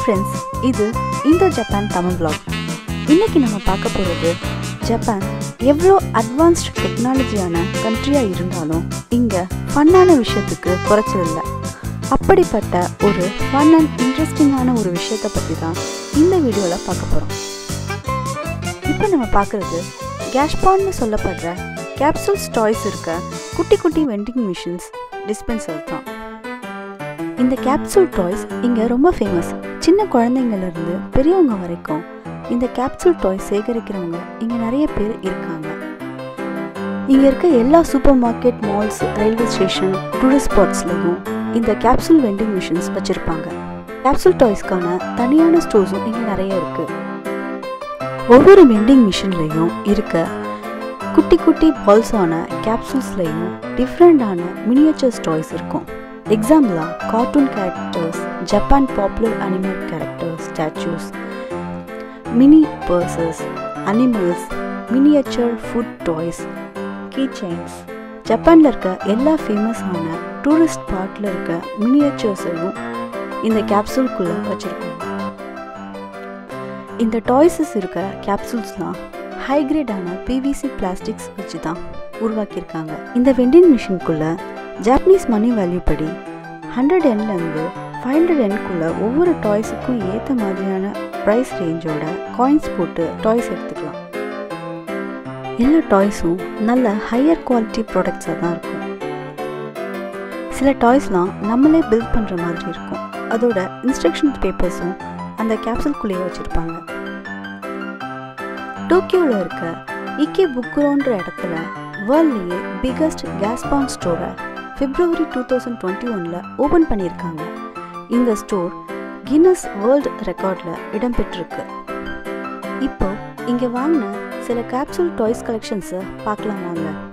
friends இது இந்தோ Japan Tamil vlog இன்னைக்கு நம்ம பார்க்க போகிறது ஜப்பான் எவ்வளோ அட்வான்ஸ்ட் டெக்னாலஜியான கண்ட்ரியாக இருந்தாலும் இங்கே ஃபன்னான விஷயத்துக்கு குறைச்சதில்லை அப்படிப்பட்ட ஒரு ஃபன் அண்ட் இன்ட்ரெஸ்டிங்கான ஒரு விஷயத்தை பற்றி தான் இந்த வீடியோவில் பார்க்க போகிறோம் இப்போ நம்ம பார்க்குறது கேஷ்பான்னு சொல்லப்படுற கேப்சூல்ஸ் டாய்ஸ் இருக்க குட்டி குட்டி வெண்டிங் மிஷின்ஸ் டிஸ்பென்சர் தான் இந்த கேப்சூல் டாய்ஸ் இங்கே ரொம்ப ஃபேமஸ் சின்ன குழந்தைங்கள்லேருந்து பெரியவங்க வரைக்கும் இந்த கேப்சூல் டாய்ஸ் சேகரிக்கிறவங்க இங்கே நிறைய பேர் இருக்காங்க இங்கே இருக்க எல்லா supermarket malls railway station tourist ஸ்பாட்ஸ்லையும் இந்த கேப்சூல் வெண்டிங் மிஷின்ஸ் வச்சுருப்பாங்க கேப்சூல் டாய்ஸ்க்கான தனியான ஸ்டோர்ஸும் இங்கே நிறைய இருக்குது ஒவ்வொரு வெண்டிங் மிஷின்லேயும் இருக்க குட்டி குட்டி பால்ஸான கேப்சூல்ஸ்லையும் டிஃப்ரெண்டான மினியேச்சர்ஸ் டாய்ஸ் இருக்கும் எக்ஸாம்பிளாக cartoon characters Japan popular animal characters statues mini purses animals miniature food toys key chains ஜப்பானில் இருக்க எல்லா ஃபேமஸான டூரிஸ்ட் ஸ்பாட்டில் இருக்க மினியேச்சர்ஸையும் இந்த கேப்சூல்குள்ளே வச்சுருக்காங்க இந்த டாய்ஸஸ் இருக்க கேப்சூல்ஸ்லாம் ஹை கிரேடான பிவிசி பிளாஸ்டிக்ஸ் வச்சு தான் உருவாக்கியிருக்காங்க இந்த வெண்டிங் மிஷின்குள்ளே ஜாப்பனீஸ் மணி வேல்யூ படி ஹண்ட்ரட் என்லேருந்து ஃபைவ் ஹண்ட்ரட் என்குள்ளே ஒவ்வொரு டாய்ஸுக்கும் ஏற்ற மாதிரியான ப்ரைஸ் ரேஞ்சோட காயின்ஸ் போட்டு டாய்ஸ் எடுத்துக்கலாம் எல்லா டாய்ஸும் நல்ல ஹையர் குவாலிட்டி ப்ராடக்ட்ஸாக தான் இருக்கும் சில டாய்ஸ்லாம் நம்மளே பில்ட் பண்ணுற மாதிரி இருக்கும் அதோட இன்ஸ்ட்ரக்ஷன் பேப்பர்ஸும் அந்த கேப்சூல்குள்ளேயே வச்சுருப்பாங்க டோக்கியோவில் இருக்க இக்கே புக்குரோன்ற இடத்துல வேர்ல்ட்லேயே பிகஸ்ட் கேஸ்பான் ஸ்டோரை பிப்ரவரி டூ தௌசண்ட் டுவெண்ட்டி ஒனில் ஓப்பன் பண்ணியிருக்காங்க இந்த ஸ்டோர் கின்னஸ் வேர்ல்ட் ரெக்கார்டில் இடம்பெற்றிருக்கு இப்போ இங்கே வாங்கின சில கேப்சூல் டாய்ஸ் கலெக்ஷன்ஸை பார்க்கலாம் வாங்க